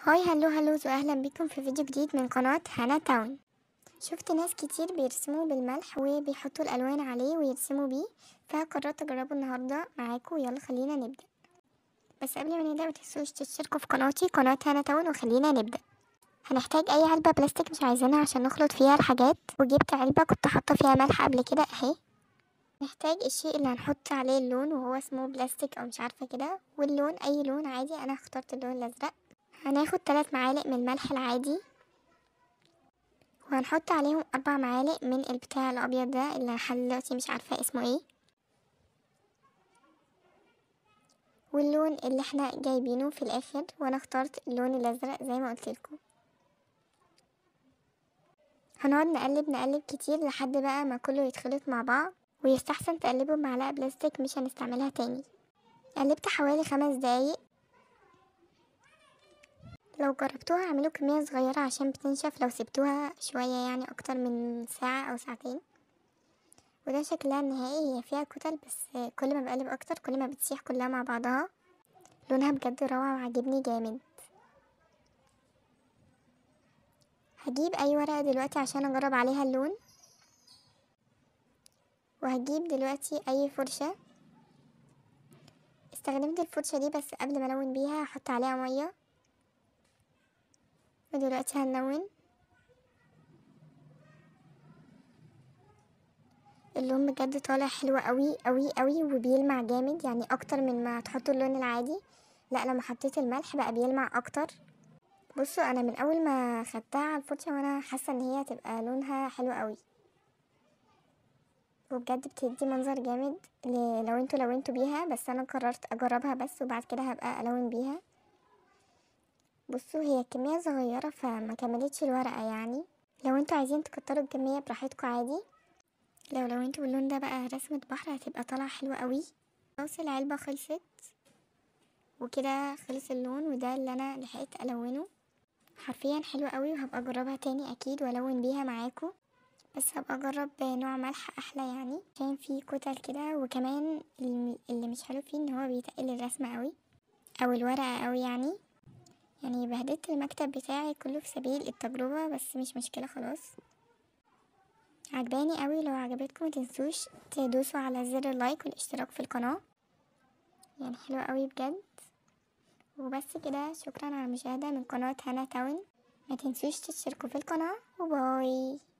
هاي هلو هلوز واهلا بكم في فيديو جديد من قناة هانا تاون شفت ناس كتير بيرسموا بالملح وبيحطوا الالوان عليه ويرسموا بيه فقررت اجربه النهاردة معاكم يلا خلينا نبدأ بس قبل ما نبدأ متنسوش تشتركوا في قناتي قناة هانا تاون وخلينا نبدأ هنحتاج اي علبة بلاستيك مش عايزينها عشان نخلط فيها الحاجات وجبت علبة كنت حاطة فيها ملح قبل كده اهي نحتاج الشيء اللي هنحط عليه اللون وهو اسمه بلاستيك او مش عارفة كده واللون اي لون عادي انا اخترت اللون الازرق هناخد ثلاث معالق من الملح العادي وهنحط عليهم اربع معالق من البتاع الابيض ده اللي لحد دلوقتي مش عارفه اسمه ايه واللون اللي احنا جايبينه في الاخر وانا اخترت اللون الازرق زي ما قلت لكم هنقعد نقلب نقلب كتير لحد بقى ما كله يتخلط مع بعض ويستحسن تقلبه بمعلقه بلاستيك مش هنستعملها تاني قلبت حوالي خمس دقايق لو جربتوها اعملوا كمية صغيرة عشان بتنشف لو سبتوها شوية يعني اكتر من ساعة او ساعتين وده شكلها النهائي هي فيها كتل بس كل ما بقلب اكتر كل ما بتسيح كلها مع بعضها لونها بجد روعة وعجبني جامد هجيب اي ورقة دلوقتي عشان اجرب عليها اللون وهجيب دلوقتي اي فرشة استخدمت الفرشة دي بس قبل ما الون بيها هحط عليها مية ودلوقتي هنلون اللون بجد طالع حلو قوي قوي قوي وبيلمع جامد يعني اكتر من ما تحطوا اللون العادي لا لما حطيت الملح بقى بيلمع اكتر بصوا انا من اول ما خدتها على الفرشه وانا حاسه ان هي هتبقى لونها حلو قوي وبجد بتدي منظر جامد لو انتوا لونتوا بيها بس انا قررت اجربها بس وبعد كده هبقى الون بيها بصوا هي كمية صغيرة فما كملتش الورقة يعني لو انتوا عايزين تكتروا الكمية براحتكم عادي لو لو انتوا باللون ده بقى رسمة بحر هتبقى طالعة حلوة قوي خلاص العلبة خلصت وكده خلص اللون وده اللي انا لحقت الونه حرفيا حلوة قوي وهبقى اجربها تاني اكيد والون بيها معاكم بس هبقى اجرب نوع ملح احلى يعني عشان فيه كتل كده وكمان اللي مش حلو فيه ان هو بيتقل الرسمة قوي او الورقة قوي يعني يعني بهدلت المكتب بتاعي كله في سبيل التجربة بس مش مشكلة خلاص عجباني قوي لو عجبتكم متنسوش تدوسوا على زر اللايك والاشتراك في القناة يعني حلوة قوي بجد وبس كده شكرا على المشاهدة من قناة هانا تاون ما تنسوش تشتركوا في القناة وباي